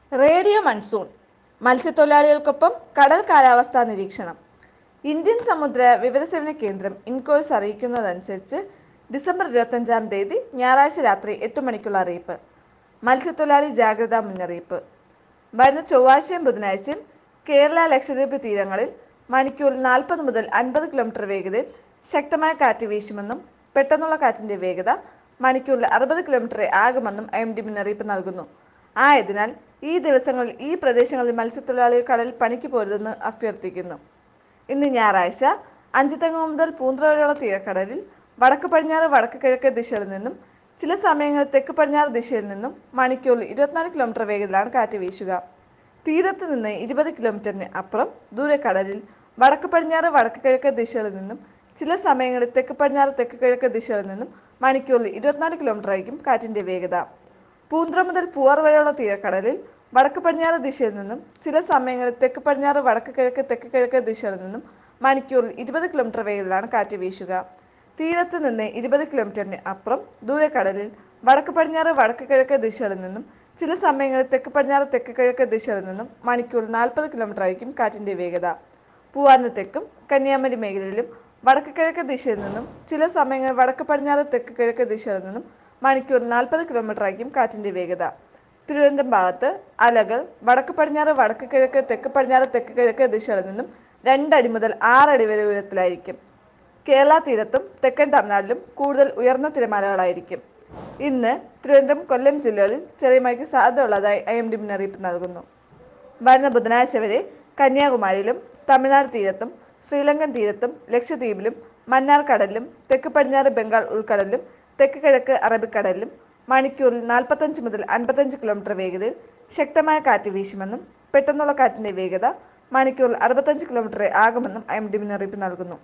radio monsoon മത്സ്യത്തൊഴിലാളികൾക്കൊപ്പം കടൽ കാലാവസ്ഥാ നിരീക്ഷണം ഇന്ത്യൻ സമുദ്ര വിവരസേവന കേന്ദ്രം ഇൻകോയ്സ് അറിയിക്കുന്നതനുസരിച്ച് ഡിസംബർ ഇരുപത്തഞ്ചാം തീയതി ഞായറാഴ്ച രാത്രി എട്ട് മണിക്കുള്ള അറിയിപ്പ് മത്സ്യത്തൊഴിലാളി ജാഗ്രതാ മുന്നറിയിപ്പ് വരുന്ന ചൊവ്വാഴ്ചയും ബുധനാഴ്ചയും കേരള ലക്ഷദ്വീപ് തീരങ്ങളിൽ മണിക്കൂറിൽ നാൽപ്പത് മുതൽ അൻപത് കിലോമീറ്റർ വേഗതയിൽ ശക്തമായ കാറ്റ് വീശുമെന്നും പെട്ടെന്നുള്ള കാറ്റിന്റെ വേഗത മണിക്കൂറിൽ അറുപത് കിലോമീറ്റർ ആകുമെന്നും ഐ എം ഡി മുന്നറിയിപ്പ് നൽകുന്നു ആയതിനാൽ ഈ ദിവസങ്ങളിൽ ഈ പ്രദേശങ്ങളിൽ മത്സ്യത്തൊഴിലാളികൾ കടലിൽ പണിക്ക് പോരുതെന്ന് അഭ്യർത്ഥിക്കുന്നു ഇന്ന് ഞായറാഴ്ച അഞ്ചുതെങ്ങ് മുതൽ പൂന്ത്ര വരെയുള്ള തീരക്കടലിൽ വടക്ക് പടിഞ്ഞാറ് വടക്ക് കിഴക്ക് ദിശയിൽ നിന്നും ചില സമയങ്ങളിൽ തെക്ക് പടിഞ്ഞാറ് ദിശയിൽ നിന്നും മണിക്കൂറിൽ ഇരുപത്തിനാല് കിലോമീറ്റർ വേഗത്തിലാണ് കാറ്റ് വീശുക തീരത്ത് നിന്ന് ഇരുപത് കിലോമീറ്ററിന് അപ്പുറം ദൂരെ കടലിൽ വടക്ക് പടിഞ്ഞാറ് വടക്ക് കിഴക്ക് ദിശകളിൽ നിന്നും ചില സമയങ്ങളിൽ തെക്ക് പടിഞ്ഞാറ് തെക്ക് കിഴക്ക് ദിശകളിൽ നിന്നും മണിക്കൂറിൽ ഇരുപത്തിനാല് കിലോമീറ്റർ ആയിരിക്കും കാറ്റിന്റെ വേഗത പൂന്ത്ര മുതൽ പൂവാർ വരെയുള്ള തീരക്കടലിൽ വടക്ക് പടിഞ്ഞാറ് ദിശയിൽ നിന്നും ചില സമയങ്ങളിൽ തെക്ക് പടിഞ്ഞാറ് വടക്ക് കിഴക്ക് തെക്ക് കിഴക്ക് ദിശകളിൽ നിന്നും മണിക്കൂറിൽ ഇരുപത് കിലോമീറ്റർ വേഗത്തിലാണ് കാറ്റ് വീശുക തീരത്ത് നിന്ന് ഇരുപത് കിലോമീറ്ററിന് അപ്പുറം ദൂരെ കടലിൽ വടക്ക് പടിഞ്ഞാറ് വടക്ക് കിഴക്ക് ദിശകളിൽ നിന്നും ചില സമയങ്ങളിൽ തെക്ക് പടിഞ്ഞാറ് തെക്ക് കിഴക്ക് ദിശകളിൽ നിന്നും മണിക്കൂറിൽ നാൽപ്പത് കിലോമീറ്റർ ആയിരിക്കും കാറ്റിന്റെ വേഗത പൂവാറിന് തെക്കും കന്യാകുമാരി മേഖലയിലും വടക്ക് കിഴക്ക് ദിശയിൽ നിന്നും ചില സമയങ്ങളിൽ വടക്ക് പടിഞ്ഞാറ് തെക്ക് കിഴക്ക് ദിശയിൽ നിന്നും മണിക്കൂറിൽ നാൽപ്പത് കിലോമീറ്റർ ആയിരിക്കും കാറ്റിന്റെ വേഗത തിരുവനന്തപുരം ഭാഗത്ത് അലകൾ വടക്ക് പടിഞ്ഞാറ് വടക്ക് കിഴക്ക് തെക്ക് പടിഞ്ഞാറ് തെക്ക് കിഴക്ക് ദിശകളിൽ നിന്നും രണ്ടടി മുതൽ ആറടി വരെ ഉയരത്തിലായിരിക്കും കേരള തീരത്തും തെക്കൻ തമിഴ്നാട്ടിലും കൂടുതൽ ഉയർന്ന തിരമാലകളായിരിക്കും ഇന്ന് തിരുവനന്തപുരം കൊല്ലം ജില്ലകളിൽ ചെറിയ മഴയ്ക്ക് സാധ്യതയുള്ളതായി ഐ എം ഡി മുന്നറിയിപ്പ് നൽകുന്നു വരുന്ന ബുധനാഴ്ച വരെ കന്യാകുമാരിയിലും തമിഴ്നാട് തീരത്തും ശ്രീലങ്കൻ തീരത്തും ലക്ഷദ്വീപിലും മന്നാർ കടലിലും തെക്ക് പടിഞ്ഞാറ് ബംഗാൾ ഉൾക്കടലിലും തെക്ക് കിഴക്ക് അറബിക്കടലിലും മണിക്കൂറിൽ നാൽപ്പത്തഞ്ച് മുതൽ അൻപത്തഞ്ച് കിലോമീറ്റർ വേഗതയിൽ ശക്തമായ കാറ്റ് വീശുമെന്നും പെട്ടെന്നുള്ള കാറ്റിന്റെ വേഗത മണിക്കൂറിൽ അറുപത്തഞ്ച് കിലോമീറ്റർ ആകുമെന്നും ഐ എം ഡി മുന്നറിയിപ്പ് നൽകുന്നു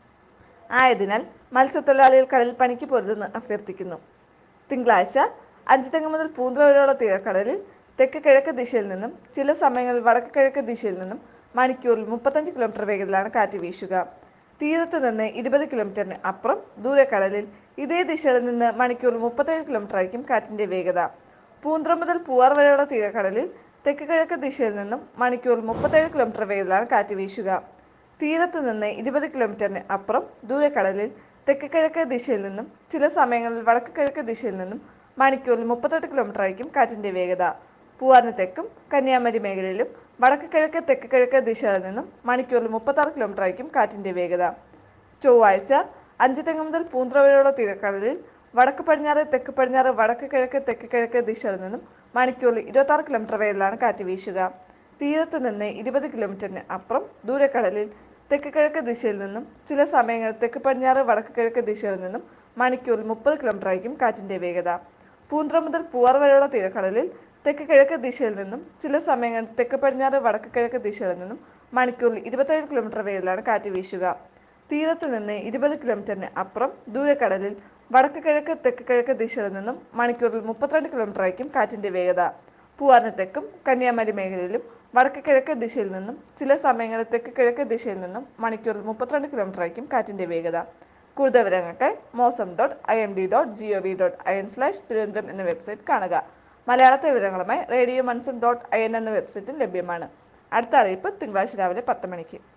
ആയതിനാൽ മത്സ്യത്തൊഴിലാളികൾ കടലിൽ പണിക്ക് പോരുതെന്ന് അഭ്യർത്ഥിക്കുന്നു തിങ്കളാഴ്ച അഞ്ചുതെങ്ങ് മുതൽ പൂന്ത്ര വരെയുള്ള തീരക്കടലിൽ തെക്ക് കിഴക്ക് ദിശയിൽ നിന്നും ചില സമയങ്ങളിൽ വടക്ക് കിഴക്ക് ദിശയിൽ നിന്നും മണിക്കൂറിൽ മുപ്പത്തഞ്ച് കിലോമീറ്റർ വേഗത്തിലാണ് കാറ്റ് വീശുക തീരത്ത് നിന്ന് ഇരുപത് കിലോമീറ്ററിന് അപ്പുറം ദൂരെ കടലിൽ ഇതേ ദിശയിൽ നിന്ന് മണിക്കൂറിൽ മുപ്പത്തേഴ് കിലോമീറ്റർ ആയിരിക്കും കാറ്റിന്റെ വേഗത പൂന്ത്ര മുതൽ പൂവാർ വരെയുള്ള തീരക്കടലിൽ തെക്ക് കിഴക്ക് ദിശയിൽ നിന്നും മണിക്കൂറിൽ മുപ്പത്തേഴ് കിലോമീറ്റർ വേഗത്തിലാണ് കാറ്റ് വീശുക തീരത്ത് നിന്ന് ഇരുപത് കിലോമീറ്ററിന് അപ്പുറം ദൂരെ കടലിൽ തെക്ക് കിഴക്ക് ദിശയിൽ നിന്നും ചില സമയങ്ങളിൽ വടക്ക് കിഴക്ക് ദിശയിൽ നിന്നും മണിക്കൂറിൽ മുപ്പത്തെട്ട് കിലോമീറ്റർ ആയിരിക്കും കാറ്റിന്റെ വേഗത പൂവാറിന് തെക്കും കന്യാകുമാരി മേഖലയിലും വടക്ക് കിഴക്ക് തെക്ക് കിഴക്ക് ദിശകളിൽ നിന്നും മണിക്കൂറിൽ മുപ്പത്താറ് കിലോമീറ്റർ ആയിരിക്കും കാറ്റിന്റെ വേഗത ചൊവ്വാഴ്ച അഞ്ച് തെങ്ങ് മുതൽ പൂന്ത്ര വരെയുള്ള തീരക്കടലിൽ വടക്ക് പടിഞ്ഞാറ് തെക്ക് പടിഞ്ഞാറ് വടക്ക് കിഴക്ക് തെക്ക് കിഴക്ക് ദിശകളിൽ നിന്നും മണിക്കൂറിൽ ഇരുപത്തി ആറ് കിലോമീറ്റർ വേഗത്തിലാണ് കാറ്റ് വീശുക തീരത്ത് നിന്ന് ഇരുപത് കിലോമീറ്ററിന് അപ്പുറം ദൂരക്കടലിൽ തെക്ക് കിഴക്ക് ദിശയിൽ നിന്നും ചില സമയങ്ങളിൽ തെക്ക് പടിഞ്ഞാറ് വടക്ക് കിഴക്ക് ദിശയിൽ നിന്നും മണിക്കൂറിൽ മുപ്പത് കിലോമീറ്റർ ആയിരിക്കും കാറ്റിന്റെ വേഗത പൂന്ത്ര മുതൽ പൂവാർ വരെയുള്ള തീരക്കടലിൽ തെക്ക് കിഴക്ക് ദിശയിൽ നിന്നും ചില സമയങ്ങളിൽ തെക്ക് പടിഞ്ഞാറ് വടക്ക് കിഴക്ക് ദിശയിൽ നിന്നും മണിക്കൂറിൽ ഇരുപത്തേഴ് കിലോമീറ്റർ വേഗത്തിലാണ് കാറ്റ് വീശുക തീരത്ത് നിന്ന് ഇരുപത് കിലോമീറ്ററിന് അപ്പുറം ദൂരക്കടലിൽ വടക്ക് കിഴക്ക് തെക്ക് കിഴക്ക് ദിശയിൽ നിന്നും മണിക്കൂറിൽ മുപ്പത്തിരണ്ട് കിലോമീറ്റർ ആയിരിക്കും കാറ്റിന്റെ വേഗത പൂവാറിന് തെക്കും കന്യാകുമാരി മേഖലയിലും വടക്ക് കിഴക്ക് ദിശയിൽ നിന്നും ചില സമയങ്ങളിൽ തെക്ക് കിഴക്ക് ദിശയിൽ നിന്നും മണിക്കൂറിൽ മുപ്പത്തിരണ്ട് കിലോമീറ്റർ ആയിരിക്കും കാറ്റിന്റെ വേഗത കൂടുതൽ വിവരങ്ങൾക്ക് mausam dot I M D dot G O V dot I N slash Thiruvananthapuram എന്ന വെബ്സൈറ്റ് കാണുക മലയാളത്തെ വിവരങ്ങളുമായി radio monsoon dot I N എന്ന വെബ്സൈറ്റും ലഭ്യമാണ് അടുത്ത അറിയിപ്പ് തിങ്കളാഴ്ച രാവിലെ പത്ത് മണിക്ക്